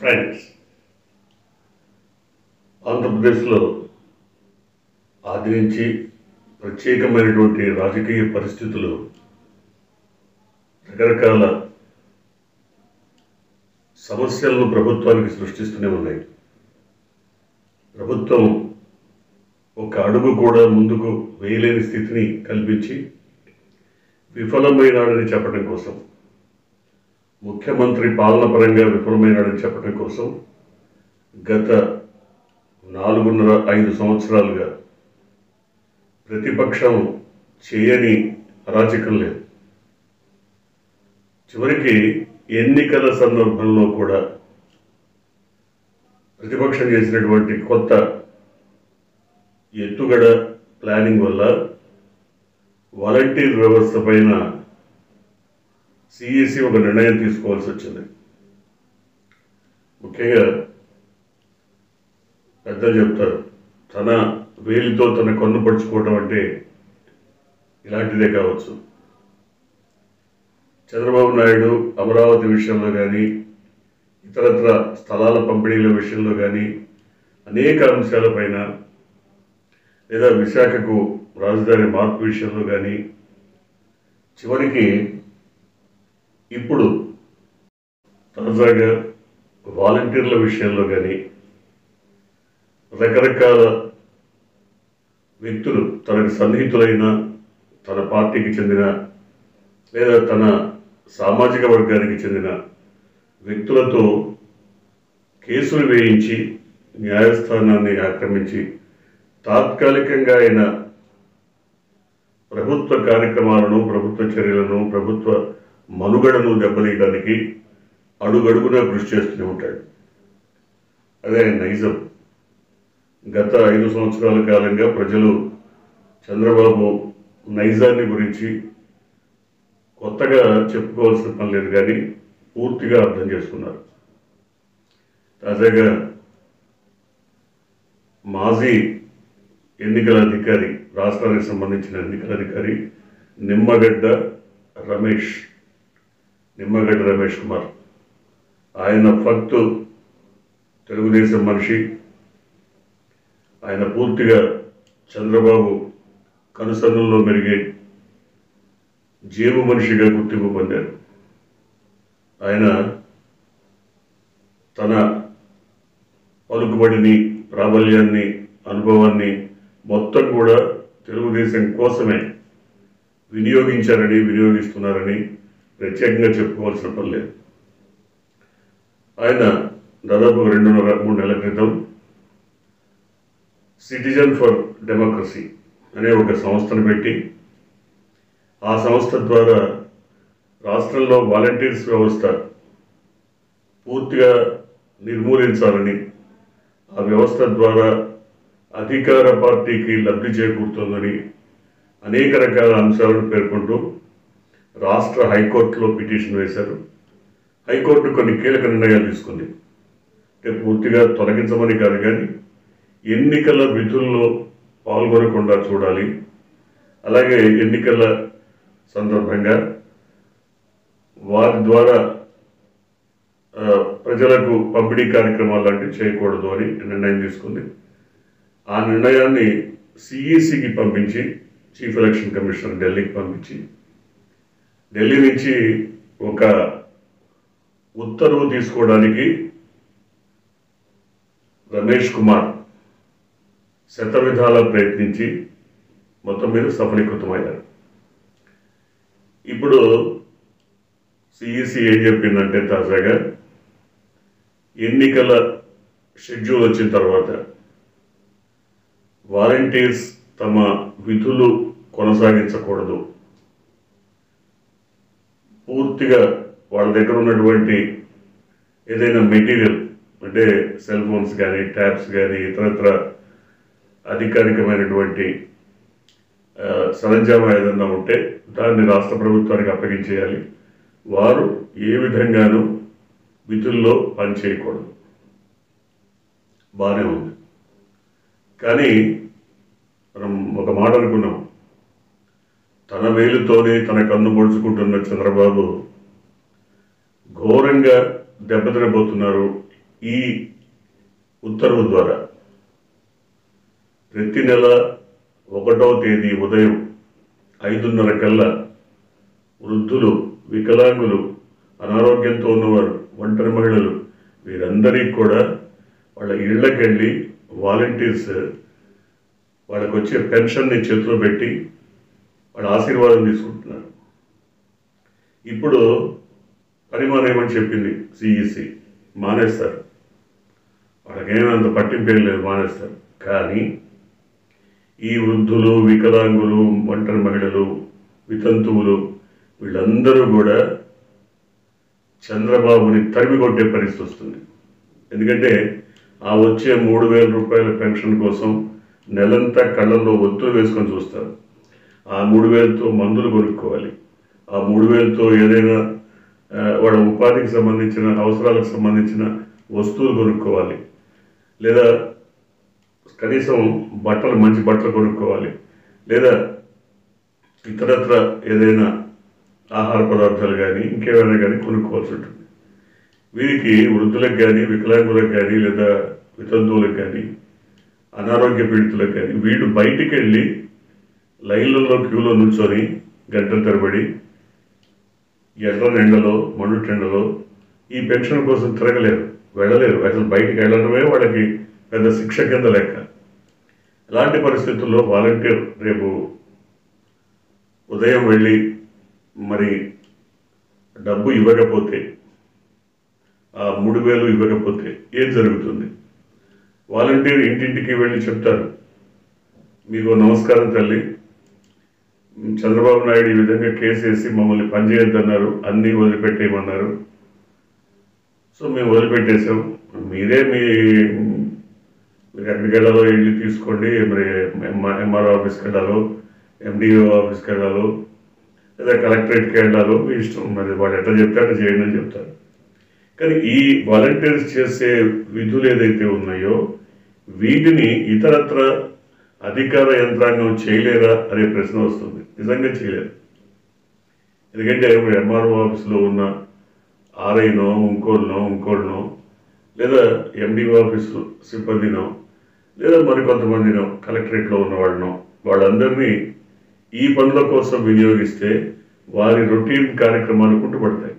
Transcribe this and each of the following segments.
friends ఆంధ్రప్రదేశ్లో ఆది నుంచి ప్రత్యేకమైనటువంటి రాజకీయ పరిస్థితులు రకరకాల సమస్యలను ప్రభుత్వానికి సృష్టిస్తూనే ఉన్నాయి ప్రభుత్వం ఒక అడుగు కూడా ముందుకు వేయలేని స్థితిని కల్పించి విఫలమైనాడని చెప్పడం కోసం ముఖ్యమంత్రి పాలన పరంగా విఫలమైనాడని చెప్పడం కోసం గత నాలుగున్నర ఐదు సంవత్సరాలుగా ప్రతిపక్షం చేయని అరాచకం లేదు చివరికి ఎన్నికల సందర్భంలో కూడా ప్రతిపక్షం చేసినటువంటి కొత్త ఎత్తుగడ ప్లానింగ్ వల్ల వాలంటీర్ వ్యవస్థ పైన సిఈసి ఒక నిర్ణయం తీసుకోవాల్సి వచ్చింది ముఖ్యంగా పెద్దలు చెప్తారు తన వేలితో తన కన్ను పడుచుకోవడం అంటే ఇలాంటిదే కావచ్చు చంద్రబాబు నాయుడు అమరావతి విషయంలో కానీ ఇతరత్ర స్థలాల పంపిణీల విషయంలో కానీ అనేక అంశాలపైన లేదా విశాఖకు రాజధాని మార్పు విషయంలో కానీ చివరికి ఇప్పుడు తాజాగా వాలంటీర్ల విషయంలో కానీ రకరకాల వ్యక్తులు తనకు సన్నిహితులైన తన పార్టీకి చెందిన లేదా తన సామాజిక వర్గానికి చెందిన వ్యక్తులతో కేసులు వేయించి న్యాయస్థానాన్ని ఆక్రమించి తాత్కాలికంగా ఆయన ప్రభుత్వ కార్యక్రమాలను ప్రభుత్వ చర్యలను ప్రభుత్వ మనుగడను దెబ్బతీయడానికి అడుగడుగునా కృషి చేస్తూనే ఉంటాడు అదే ఆయన నైజం గత ఐదు సంవత్సరాల కాలంగా ప్రజలు చంద్రబాబు నైజాన్ని గురించి కొత్తగా చెప్పుకోవాల్సిన పని లేదు కానీ పూర్తిగా అర్థం చేసుకున్నారు తాజాగా మాజీ ఎన్నికల అధికారి రాష్ట్రానికి సంబంధించిన ఎన్నికల అధికారి నిమ్మగడ్డ రమేష్ నిమ్మగడ్డ రమేష్ కుమార్ ఆయన ఫక్తు తెలుగుదేశం మనిషి ఆయన పూర్తిగా చంద్రబాబు కనుసన్నుల్లో మెరిగే జేబు మనిషిగా గుర్తింపు పొందారు ఆయన తన పలుకుబడిని ప్రాబల్యాన్ని అనుభవాన్ని మొత్తం కూడా తెలుగుదేశం కోసమే వినియోగించారని వినియోగిస్తున్నారని ప్రత్యేకంగా చెప్పుకోవాల్సిన పని లేదు ఆయన దాదాపు రెండున్నర మూడు నెలల క్రితం సిటిజన్ ఫర్ డెమోక్రసీ అనే ఒక సంస్థను పెట్టి ఆ సంస్థ ద్వారా రాష్ట్రంలో వాలంటీర్స్ వ్యవస్థ పూర్తిగా నిర్మూలించాలని ఆ వ్యవస్థ ద్వారా అధికార పార్టీకి లబ్ధి చేకూరుతుందని అనేక రకాల అంశాలను పేర్కొంటూ రాష్ట్ర హైకోర్టులో పిటిషన్ వేశారు హైకోర్టు కొన్ని కీలక నిర్ణయాలు తీసుకుంది అంటే పూర్తిగా తొలగించమని కాదు కానీ ఎన్నికల విధుల్లో పాల్గొనకుండా చూడాలి అలాగే ఎన్నికల సందర్భంగా వారి ద్వారా ఆ, ప్రజలకు పంపిణీ కార్యక్రమాలు లాంటివి చేయకూడదు అని నిర్ణయం తీసుకుంది ఆ నిర్ణయాన్ని సిఈసికి పంపించి చీఫ్ ఎలక్షన్ కమిషనర్ ఢిల్లీకి పంపించి ఢిల్లీ నుంచి ఒక ఉత్తర్వు తీసుకోవడానికి రమేష్ కుమార్ శతవిధాల ప్రయత్నించి మొత్తం మీద సఫలీకృతమయ్యారు ఇప్పుడు సిఈసి ఏం చెప్పిందంటే తాజాగా ఎన్నికల షెడ్యూల్ వచ్చిన తర్వాత వాలంటీర్స్ తమ విధులు కొనసాగించకూడదు పూర్తిగా వాళ్ళ దగ్గర ఉన్నటువంటి ఏదైనా మెటీరియల్ అంటే సెల్ ఫోన్స్ కానీ ట్యాబ్స్ కానీ ఇతరత్ర అధికారికమైనటువంటి ఆ, సరంజామా ఏదన్నా ఉంటే దాన్ని రాష్ట్ర ప్రభుత్వానికి అప్పగించేయాలి వారు ఏ విధంగానూ విధుల్లో పనిచేయకూడదు బాగానే ఉంది కానీ మనం ఒక మాట అనుకున్నాం తన వేలుతోనే తన కన్ను పొడుచుకుంటున్న చంద్రబాబు ఘోరంగా దెబ్బతినబోతున్నారు ఈ ఉత్తర్వు ద్వారా ప్రతి నెల ఒకటవ తేదీ ఉదయం ఐదున్నర కల్లా వృద్ధులు వికలాంగులు అనారోగ్యంతో ఉన్నవారు ఒంటరి మహిళలు వీరందరికీ కూడా వాళ్ళ ఇళ్ళకి వెళ్ళి వాలంటీర్స్ వాళ్ళకి వచ్చే పెన్షన్ని చేతిలో పెట్టి వాళ్ళ ఆశీర్వాదం తీసుకుంటున్నారు ఇప్పుడు పరిమాణం ఏమని చెప్పింది సిఈసి మానేస్తారు వాళ్ళకేమంత పట్టింపు ఏం లేదు మానేస్తారు కానీ ఈ వృద్ధులు వికలాంగులు ఒంటరి మహిళలు వితంతువులు వీళ్ళందరూ కూడా చంద్రబాబుని తరిమి కొట్టే పరిస్థితి వస్తుంది ఎందుకంటే ఆ వచ్చే మూడు వేల రూపాయల పెన్షన్ కోసం నెలంతా కళ్ళల్లో ఒత్తులు వేసుకొని చూస్తారు ఆ మూడు వేలతో మందులు కొనుక్కోవాలి ఆ మూడు వేలతో ఏదైనా ఆ, వాళ్ళ ఉపాధికి సంబంధించిన అవసరాలకు సంబంధించిన వస్తువులు కొనుక్కోవాలి లేదా కనీసం బట్టలు మంచి బట్టలు కొనుక్కోవాలి లేదా ఇతరత్ర ఏదైనా ఆహార పదార్థాలు కానీ ఇంకేమైనా కానీ కొనుక్కోవాల్సి ఉంటుంది వీరికి వృద్ధులకు కానీ వికలాంగులకు కానీ లేదా వితంతువులకు కానీ అనారోగ్య పీడితులకు కానీ వీళ్ళు బయటికి వెళ్ళి లైన్లలో క్యూలో నుంచొని గంటల తరబడి ఎర్ర ఎండలో మండుటెండలో ఈ పెన్షన్ కోసం తిరగలేరు వెళ్ళలేరు అసలు బయటికి వెళ్ళడమే వాళ్ళకి పెద్ద శిక్ష కింద లెక్క ఇలాంటి పరిస్థితుల్లో వాలంటీర్ రేపు ఉదయం వెళ్ళి మరి డబ్బు ఇవ్వకపోతే ఆ మూడు వేలు ఇవ్వకపోతే ఏం జరుగుతుంది వాలంటీర్ ఇంటింటికి వెళ్ళి చెప్తారు మీకు నమస్కారం తల్లి చంద్రబాబు నాయుడు ఈ విధంగా కేసు వేసి మమ్మల్ని పనిచేయొద్దన్నారు అన్నీ వదిలిపెట్టేయమన్నారు సో మేము వదిలిపెట్టేసాం మీరే మీ మీరు ఎక్కడికి వెళ్ళాలో వెళ్ళి తీసుకోండి మరి ఎంఆర్ ఆఫీస్కి వెళ్ళాలో ఎండిఓ ఆఫీస్కి వెళ్ళాలో లేదా కలెక్టరేట్కి వెళ్ళాలో మీ ఇష్టం మరి వాళ్ళు ఎట్లా చెప్తే అట్లా చేయండి అని చెప్తారు కానీ ఈ వాలంటీర్స్ చేసే విధులు ఏదైతే ఉన్నాయో వీటిని ఇతరత్ర అధికార యంత్రాంగం చేయలేరా అనే ప్రశ్న వస్తుంది నిజంగా చేయలేరు ఎందుకంటే ఇప్పుడు ఎంఆర్ఓ ఆఫీస్లో ఉన్న ఆర్ఐనో ఇంకోళ్ళనో ఇంకోళ్ళనో లేదా ఎండిఓ ఆఫీసు సిబ్బందినో లేదా మరికొంతమందినో కలెక్టరేట్లో ఉన్న వాళ్ళనో వాళ్ళందరినీ ఈ పనుల కోసం వినియోగిస్తే వారి రొటీన్ కార్యక్రమాలు కుంటుపడతాయి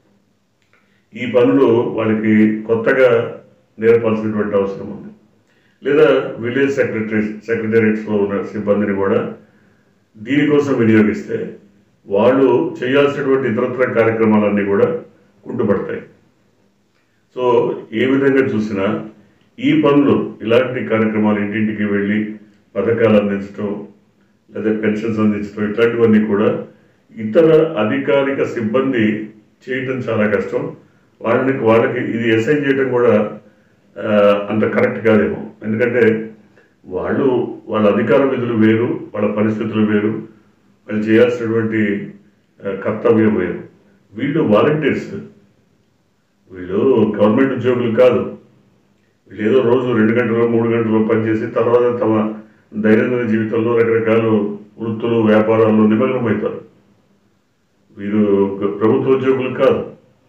ఈ పనులు వాళ్ళకి కొత్తగా నేర్పాల్సినటువంటి అవసరం ఉంది లేదా విలేజ్ సెక్రటరీ సెక్రటేరియట్స్లో ఉన్న సిబ్బందిని కూడా దీనికోసం వినియోగిస్తే వాళ్ళు చేయాల్సినటువంటి ఇతరత్ర కార్యక్రమాలన్నీ కూడా కుంటుపడతాయి సో ఏ విధంగా చూసినా ఈ పనులు ఇలాంటి కార్యక్రమాలు ఇంటింటికి వెళ్ళి పథకాలు అందించడం లేదా పెన్షన్స్ అందించడం ఇట్లాంటివన్నీ కూడా ఇతర అధికారిక సిబ్బంది చేయటం చాలా కష్టం వాళ్ళకి వాళ్ళకి ఇది అసైన్ చేయడం కూడా ఆ, అంత కరెక్ట్ కాదేమో ఎందుకంటే వాళ్ళు వాళ్ళ అధికార విధులు వేరు వాళ్ళ పరిస్థితులు వేరు వాళ్ళు చేయాల్సినటువంటి ఆ, కర్తవ్యం వేరు వీళ్ళు వాలంటీర్స్ వీళ్ళు గవర్నమెంట్ ఉద్యోగులు కాదు వీళ్ళు ఏదో రోజు రెండు గంటలు మూడు గంటలు పనిచేసి తర్వాత తమ దైనందిన జీవితంలో రకరకాల వృత్తులు వ్యాపారాల్లో నిమగ్నమవుతారు వీరు గ- ప్రభుత్వ ఉద్యోగులు కాదు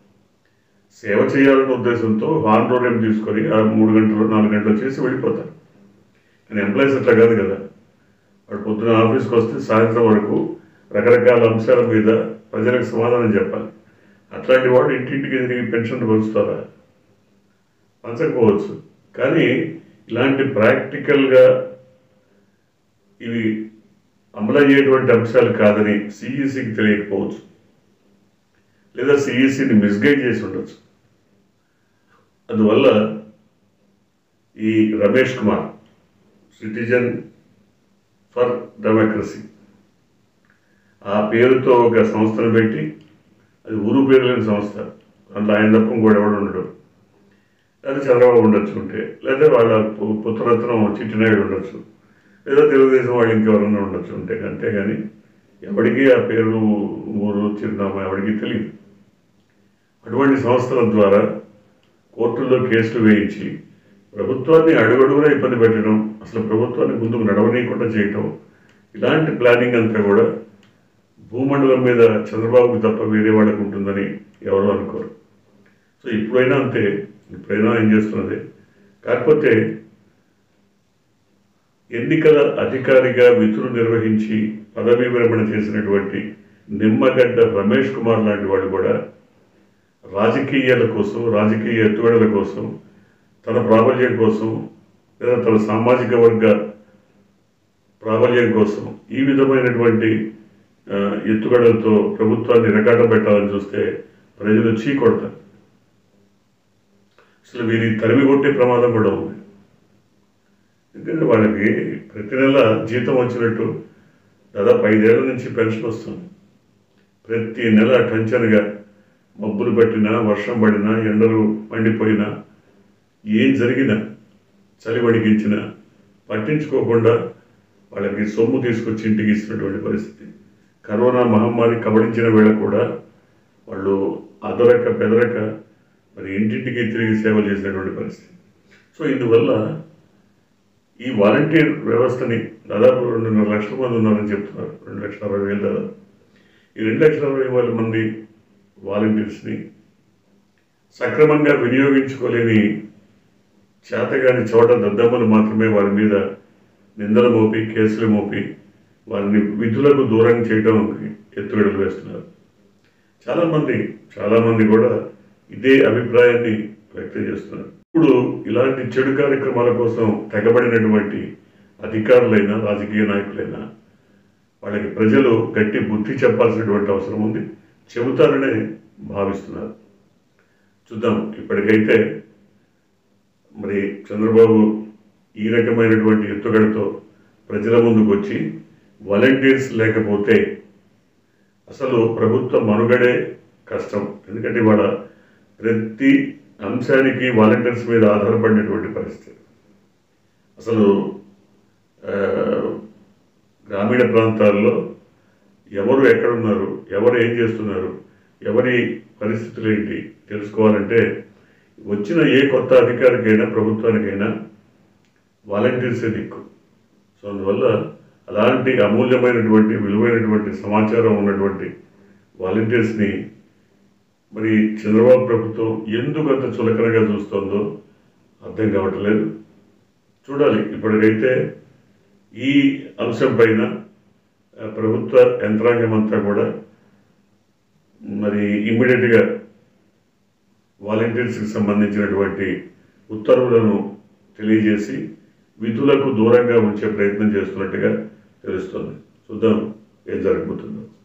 సేవ చేయాలనే ఉద్దేశంతో హార్నోరియం తీసుకొని ఆ మూడు గంటలు నాలుగు గంటలు చేసి వెళ్ళిపోతారు కానీ ఎంప్లాయీస్ అట్లా కాదు కదా వాడు పొద్దున ఆఫీస్కి వస్తే సాయంత్రం వరకు రకరకాల అంశాల మీద ప్రజలకు సమాధానం చెప్పాలి అట్లాంటి వాడు ఇంటింటికి తిరిగి పెన్షన్ పంచుతారా పంచకపోవచ్చు కానీ ఇలాంటి ప్రాక్టికల్గా ఇవి అమలయ్యేటువంటి అంశాలు కాదని సిఈసికి తెలియకపోవచ్చు లేదా సిఈసిని మిస్గైడ్ చేసి ఉండొచ్చు అందువల్ల ఈ Ramesh Kumar citizen for democracy ఆ పేరుతో ఒక సంస్థను పెట్టి అది ఊరు పేరు లేని సంస్థ అందులో ఆయన తప్ప కూడా ఎవడు ఉండడు లేదా చంద్రబాబు ఉండొచ్చు ఉంటే లేదా వాళ్ళ పు- పుత్రరత్నం చిట్టినాయుడు ఉండొచ్చు లేదా తెలుగుదేశం వాళ్ళు ఇంకెవరన్నా ఉండొచ్చు ఉంటే అంతేగాని ఎవరికి ఆ పేరు ఊరు చిరునామా ఎవరికి తెలియదు అటువంటి సంస్థల ద్వారా కోర్టుల్లో కేసులు వేయించి ప్రభుత్వాన్ని అడుగడుగునా ఇబ్బంది పెట్టడం అసలు ప్రభుత్వాన్ని ముందుకు నడవనీయకుండా చేయటం ఇలాంటి ప్లానింగ్ అంతా కూడా భూమండలం మీద చంద్రబాబుకి తప్ప వేరే వాళ్ళకు ఉంటుందని ఎవరు అనుకోరు సో ఇప్పుడైనా అంతే ఇప్పుడైనా ఏం చేస్తున్నది కాకపోతే ఎన్నికల అధికారిగా విధులు నిర్వహించి పదవీ విరమణ చేసినటువంటి నిమ్మగడ్డ రమేష్ కుమార్ లాంటి వాళ్ళు కూడా రాజకీయాల కోసం రాజకీయ ఎత్తుగడల కోసం తన ప్రాబల్యం కోసం లేదా తన సామాజిక వర్గ ప్రాబల్యం కోసం ఈ విధమైనటువంటి ఆ, ఎత్తుగడలతో ప్రభుత్వాన్ని రెకాట పెట్టాలని చూస్తే ప్రజలు చీకొడతారు అసలు వీరి తరిమి కొట్టే ప్రమాదం కూడా ఉంది ఎందుకంటే వాళ్ళకి ప్రతి నెల జీతం వచ్చినట్టు దాదాపు ఐదేళ్ల నుంచి పెన్షన్ వస్తుంది ప్రతి నెల టెన్షన్గా మబ్బులు పట్టినా వర్షం పడినా ఎండలు మండిపోయినా ఏం జరిగినా చలి వడికించినా పట్టించుకోకుండా వాళ్ళకి సొమ్ము తీసుకొచ్చి ఇంటికి ఇస్తున్నటువంటి పరిస్థితి కరోనా మహమ్మారి కబడించిన వేళ కూడా వాళ్ళు అదరక బెదరక మరి ఇంటింటికి తిరిగి సేవ చేసినటువంటి పరిస్థితి సో ఇందువల్ల ఈ వాలంటీర్ వ్యవస్థని దాదాపు రెండున్నర లక్షల మంది ఉన్నారని చెప్తున్నారు రెండు లక్షల అరవై వేలు దాదాపు ఈ రెండు లక్షల అరవై వేల మంది వాలంటీర్స్ని సక్రమంగా వినియోగించుకోలేని చేతగాని చోట దద్దమ్మలు మాత్రమే వారి మీద నిందలు మోపి కేసులు మోపి వారిని విధులకు దూరం చేయడం ఎత్తుగడలు వేస్తున్నారు చాలామంది చాలామంది కూడా ఇదే అభిప్రాయాన్ని వ్యక్తం చేస్తున్నారు ఇప్పుడు ఇలాంటి చెడు కార్యక్రమాల కోసం తెగబడినటువంటి అధికారులైనా రాజకీయ నాయకులైనా వాళ్ళకి ప్రజలు గట్టి బుద్ధి చెప్పాల్సినటువంటి అవసరం ఉంది చెబుతారనే భావిస్తున్నారు చూద్దాం ఇప్పటికైతే మరి చంద్రబాబు ఈ రకమైనటువంటి ఎత్తుగడతో ప్రజల ముందుకు వచ్చి వాలంటీర్స్ లేకపోతే అసలు ప్రభుత్వ మనుగడే కష్టం ఎందుకంటే ఇవాళ ప్రతి అంశానికి వాలంటీర్స్ మీద ఆధారపడినటువంటి పరిస్థితి అసలు ఆ, గ్రామీణ ప్రాంతాల్లో ఎవరు ఎక్కడున్నారు ఎవరు ఏం చేస్తున్నారు ఎవరి పరిస్థితులు ఏంటి తెలుసుకోవాలంటే వచ్చిన ఏ కొత్త అధికారికైనా ప్రభుత్వానికైనా వాలంటీర్సే దిక్కు సో అందువల్ల అలాంటి అమూల్యమైనటువంటి విలువైనటువంటి సమాచారం ఉన్నటువంటి వాలంటీర్స్ని మరి చంద్రబాబు ప్రభుత్వం ఎందుకు అంత చులకనగా చూస్తోందో అర్థం కావట్లేదు చూడాలి ఇప్పటికైతే ఈ అంశం పైన ఆ, ప్రభుత్వ యంత్రాంగం అంతా కూడా మరి ఇమ్మీడియట్గా వాలంటీర్స్కి సంబంధించినటువంటి ఉత్తర్వులను తెలియజేసి విధులకు దూరంగా ఉంచే ప్రయత్నం చేస్తున్నట్టుగా తెలుస్తోంది చూద్దాం ఏం జరగబోతుందో